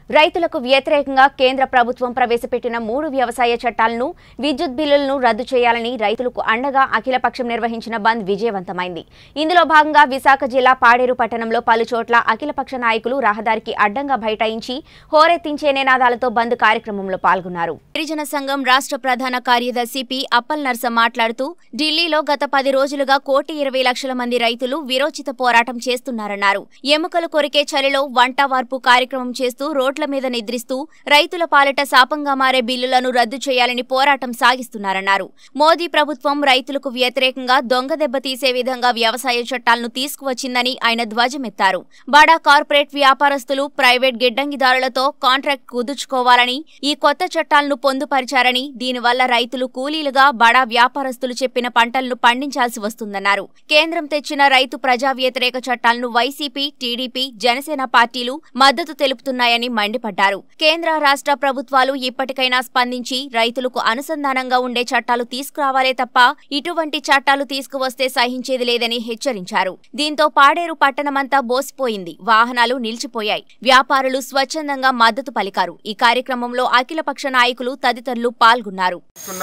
రైతులకు వ్యతిరేకంగా కేంద్ర ప్రభుత్వం ప్రవేశపెట్టిన మూడు వ్యవసాయ చట్టాలను విద్యుత్ బిల్లులను రద్దు చేయాలని రైతులకు అండగా అఖిలపక్షం నిర్వహించిన బంద్ విజయవంతమైంది ఇందులో భాగంగా విశాఖ జిల్లా పాడేరు పట్టణంలో పలు చోట్ల అఖిలపక్ష నాయకులు రహదారికి అడ్డంగా బైఠాయించి హోరెత్తించే నినాదాలతో బంద్ కార్యక్రమంలో పాల్గొన్నారు గిరిజన సంఘం రాష్ట్ర ప్రధాన కార్యదర్శి పి అప్పల్ నర్స మాట్లాడుతూ ఢిల్లీలో గత పది రోజులుగా కోటి ఇరవై లక్షల మంది రైతులు విరోచిత పోరాటం చేస్తున్నారన్నారు ఎముకలు కొరికే చలిలో వంట వార్పు కార్యక్రమం చేస్తూ రోడ్ల మీద నిద్రిస్తూ రైతుల పాలిట శాపంగా మారే బిల్లులను రద్దు చేయాలని పోరాటం సాగిస్తున్నారన్నారు మోదీ ప్రభుత్వం రైతులకు వ్యతిరేకంగా దొంగ దెబ్బ తీసే విధంగా వ్యవసాయ చట్టాలను తీసుకువచ్చిందని ఆయన ధ్వజమెత్తారు బడా కార్పొరేట్ వ్యాపారస్తులు ప్రైవేట్ గిడ్డంగిదారులతో కాంట్రాక్ట్ కుదుర్చుకోవాలని ఈ కొత్త చట్టాలను పొందుపరిచారని దీనివల్ల రైతులు కూలీలుగా బడా వ్యాపారస్తులు చెప్పిన పంటలను పండించాల్సి వస్తుందన్నారు కేంద్రం తెచ్చిన రైతు ప్రజా వ్యతిరేక చట్టాలను వైసీపీ టీడీపీ జనసేన పార్టీలు మద్దతు తెలుపుతున్నాయని మండిపడ్డారు కేంద్ర రాష్ట్ర ప్రభుత్వాలు ఇప్పటికైనా స్పందించి రైతులకు అనుసంధానంగా ఉండే చట్టాలు తీసుకురావాలే తప్ప ఇటువంటి చట్టాలు తీసుకువస్తే సహించేది లేదని హెచ్చరించారు దీంతో పాడేరు పట్టణమంతా బోసిపోయింది వాహనాలు నిలిచిపోయాయి వ్యాపారులు స్వచ్ఛందంగా మద్దతు పలికారు ఈ కార్యక్రమంలో అఖిలపక్ష నాయకులు తదితరులు పాల్గొన్నారు ఉన్న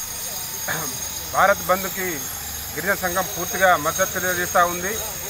భారత్ బంద్కి గిరిజన సంఘం పూర్తిగా మద్దతు తెలియజేస్తూ ఉంది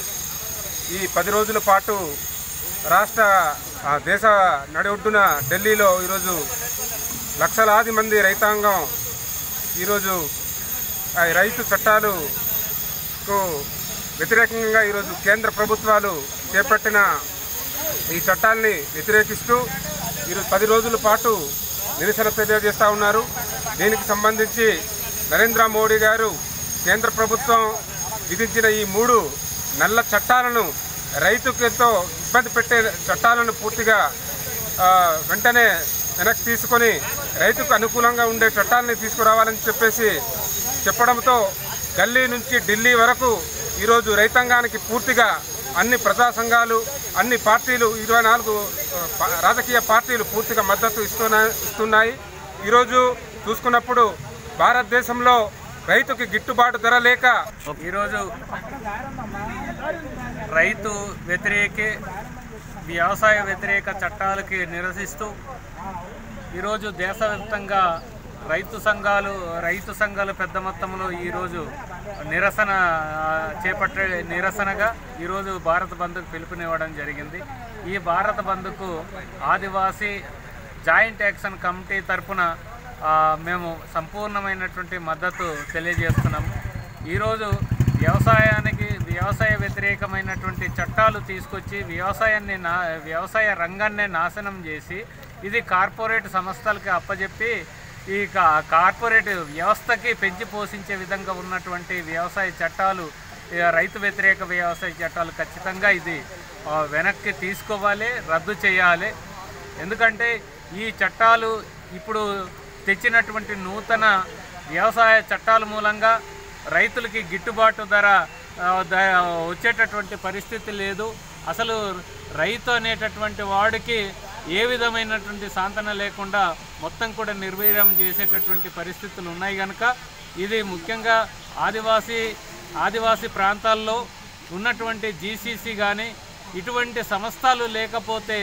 ఈ పది రోజుల పాటు రాష్ట్ర ఆ, దేశ నడిఒడ్డున ఢిల్లీలో ఈరోజు లక్షలాది మంది రైతాంగం ఈరోజు ఆ రైతు చట్టాలకు వ్యతిరేకంగా ఈరోజు కేంద్ర ప్రభుత్వాలు చేపట్టిన ఈ చట్టాల్ని వ్యతిరేకిస్తూ ఈరోజు పది రోజుల పాటు నిరసన తెలియజేస్తూ ఉన్నారు దీనికి సంబంధించి నరేంద్ర మోడీ గారు కేంద్ర ప్రభుత్వం విధించిన ఈ మూడు నల్ల చట్టాలను రైతుకు ఎంతో ఇబ్బంది పెట్టే చట్టాలను పూర్తిగా ఆ, వెంటనే వెనక్కి తీసుకొని రైతుకు అనుకూలంగా ఉండే చట్టాలని తీసుకురావాలని చెప్పేసి చెప్పడంతో గల్లీ నుంచి ఢిల్లీ వరకు ఈరోజు రైతాంగానికి పూర్తిగా అన్ని ప్రజా సంఘాలు అన్ని పార్టీలు ఇరవై నాలుగు ఆ, పా- రాజకీయ పార్టీలు పూర్తిగా మద్దతు ఇస్తున్నా ఇస్తున్నాయి ఈరోజు చూసుకున్నప్పుడు భారతదేశంలో రైతుకి గిట్టుబాటు ధర లేక ఈరోజు రైతు వ్యతిరేక వ్యవసాయ వ్యతిరేక చట్టాలకి నిరసిస్తూ ఈరోజు దేశవ్యాప్తంగా రైతు సంఘాలు రైతు సంఘాలు పెద్ద మొత్తంలో ఈరోజు నిరసన ఆ, చేపట్టే నిరసనగా ఈరోజు భారత బంద్కు పిలుపునివ్వడం జరిగింది ఈ భారత బంద్కు ఆదివాసీ జాయింట్ యాక్షన్ కమిటీ తరఫున ఆ, మేము సంపూర్ణమైనటువంటి మద్దతు తెలియజేస్తున్నాము ఈరోజు వ్యవసాయానికి వ్యవసాయ వ్యతిరేకమైనటువంటి చట్టాలు తీసుకొచ్చి వ్యవసాయాన్ని నా వ్యవసాయ రంగాన్నే నాశనం చేసి ఇది కార్పొరేట్ సంస్థలకి అప్పజెప్పి ఈ కా- కార్పొరేట్ వ్యవస్థకి పెంచి పోషించే విధంగా ఉన్నటువంటి వ్యవసాయ చట్టాలు ఈ రైతు వ్యతిరేక వ్యవసాయ చట్టాలు ఖచ్చితంగా ఇది ఆ, వెనక్కి తీసుకోవాలి రద్దు చేయాలి ఎందుకంటే ఈ చట్టాలు ఇప్పుడు తెచ్చినటువంటి నూతన వ్యవసాయ చట్టాల మూలంగా రైతులకి గిట్టుబాటు ధర ఆ, ద- వచ్చేటటువంటి పరిస్థితి లేదు అసలు రైతు అనేటటువంటి వాడికి ఏ విధమైనటువంటి సాంతన లేకుండా మొత్తం కూడా నిర్వీర్యం చేసేటటువంటి పరిస్థితులు ఉన్నాయి కనుక ఇది ముఖ్యంగా ఆదివాసీ ఆదివాసీ ప్రాంతాల్లో ఉన్నటువంటి జీసీసీ కానీ ఇటువంటి సంస్థలు లేకపోతే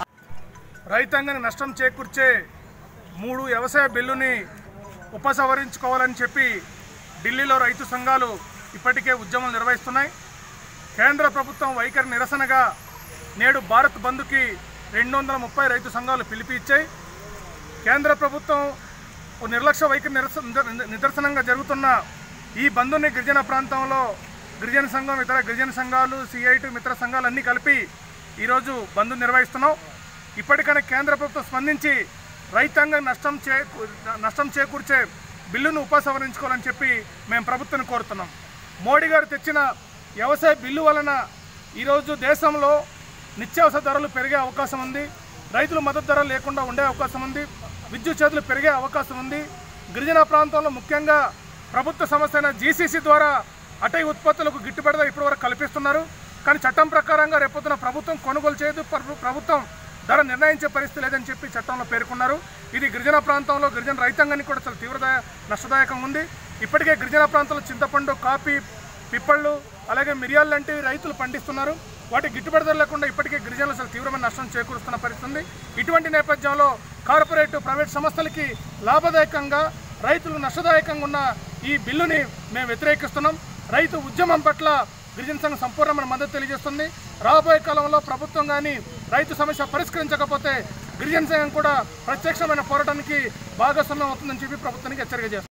రైతాంగానికి నష్టం చేకూర్చే మూడు వ్యవసాయ బిల్లుని ఉపసంహరించుకోవాలని చెప్పి ఢిల్లీలో రైతు సంఘాలు ఇప్పటికే ఉద్యమం నిర్వహిస్తున్నాయి కేంద్ర ప్రభుత్వం వైఖరి నిరసనగా నేడు భారత్ బంద్కి రెండు వందల ముప్పై రైతు సంఘాలు పిలిపి ఇచ్చాయి కేంద్ర ప్రభుత్వం ఓ నిర్లక్ష్య వైఖరి నిరస నిద- నిదర్శనంగా జరుగుతున్న ఈ బంధుని గిరిజన ప్రాంతంలో గిరిజన సంఘం ఇతర గిరిజన సంఘాలు సిఐటి మిత్ర సంఘాలు అన్నీ కలిపి ఈరోజు బంధు నిర్వహిస్తున్నాం ఇప్పటికైనా కేంద్ర ప్రభుత్వం స్పందించి రైతాంగం నష్టం చే నష్టం చేకూర్చే బిల్లును ఉపసంహరించుకోవాలని చెప్పి మేము ప్రభుత్వాన్ని కోరుతున్నాం మోడీ గారు తెచ్చిన వ్యవసాయ బిల్లు వలన ఈరోజు దేశంలో నిత్యావసర ధరలు పెరిగే అవకాశం ఉంది రైతులు మద్దతు ధర లేకుండా ఉండే అవకాశం ఉంది విద్యుత్ చేతులు పెరిగే అవకాశం ఉంది గిరిజన ప్రాంతంలో ముఖ్యంగా ప్రభుత్వ సంస్థ అయిన జీసీసీ ద్వారా అటవీ ఉత్పత్తులకు గిట్టుబాటు ధర ఇప్పటివరకు కల్పిస్తున్నారు కానీ చట్టం ప్రకారంగా రేపొద్దున ప్రభుత్వం కొనుగోలు చేయదు ప్ర- ప్రభుత్వం ధర నిర్ణయించే పరిస్థితి లేదని చెప్పి చట్టంలో పేర్కొన్నారు ఇది గిరిజన ప్రాంతంలో గిరిజన రైతాంగానికి కూడా చాలా తీవ్రదాయ నష్టదాయకంగా ఉంది ఇప్పటికే గిరిజన ప్రాంతంలో చింతపండు కాఫీ పిప్పళ్ళు అలాగే మిరియాలు లాంటివి రైతులు పండిస్తున్నారు వాటి గిట్టుబాటు ధర లేకుండా ఇప్పటికే గిరిజనులు అసలు తీవ్రమైన నష్టం చేకూరుస్తున్న పరిస్థితి ఉంది ఇటువంటి నేపథ్యంలో కార్పొరేట్ ప్రైవేట్ సంస్థలకి లాభదాయకంగా రైతులకు నష్టదాయకంగా ఉన్న ఈ బిల్లుని మేము వ్యతిరేకిస్తున్నాం రైతు ఉద్యమం పట్ల గిరిజన సంఘం సంపూర్ణమైన మద్దతు తెలియజేస్తుంది రాబోయే కాలంలో ప్రభుత్వం కానీ రైతు సమస్య పరిష్కరించకపోతే గిరిజన సంఘం కూడా ప్రత్యక్షమైన పోరాటానికి భాగస్వామ్యం అవుతుందని చెప్పి ప్రభుత్వానికి హెచ్చరిక చేస్తుంది